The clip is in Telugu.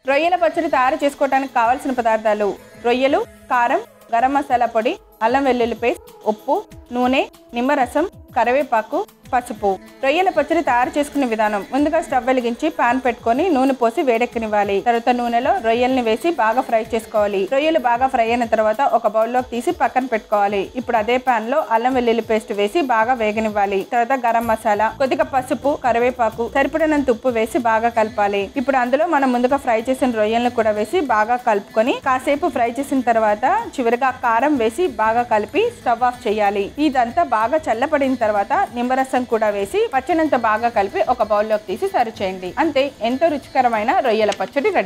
రొయ్యల పచ్చడి తయారు చేసుకోవడానికి కావాల్సిన పదార్థాలు రొయ్యలు కారం గరం మసాలా పొడి అల్లం వెల్లుల్లి పేస్ట్ ఉప్పు నూనె నిమ్మరసం కరివేపాకు పసుపు రొయ్యల పచ్చడి తయారు చేసుకునే విధానం ముందుగా స్టవ్ వెలిగించి పాన్ పెట్టుకొని నూనె పోసి వేడెక్కనివ్వాలి తర్వాత నూనెలో రొయ్యల్ని వేసి బాగా ఫ్రై చేసుకోవాలి రొయ్యలు బాగా ఫ్రై అయిన తర్వాత ఒక బౌల్లోకి తీసి పక్కన పెట్టుకోవాలి ఇప్పుడు అదే పాన్ లో అల్లం వెల్లుల్లి పేస్ట్ వేసి బాగా వేగనివ్వాలి తర్వాత గరం మసాలా కొద్దిగా పసుపు కరివేపాకు సరిపడినంత ఉప్పు వేసి బాగా కలపాలి ఇప్పుడు అందులో మనం ముందుగా ఫ్రై చేసిన రొయ్యలను కూడా వేసి బాగా కలుపుకొని కాసేపు ఫ్రై చేసిన తర్వాత చివరిగా కారం వేసి బాగా కలిపి స్టవ్ ఆఫ్ చేయాలి ఇదంతా బాగా చల్లపడిన తర్వాత నిమ్మరసం కూడా వేసి పచ్చనంత బాగా కలిపి ఒక బౌల్లోకి తీసి సర్వ్ చేయండి అంతే ఎంతో రుచికరమైన రొయ్యల పచ్చడి రెడీ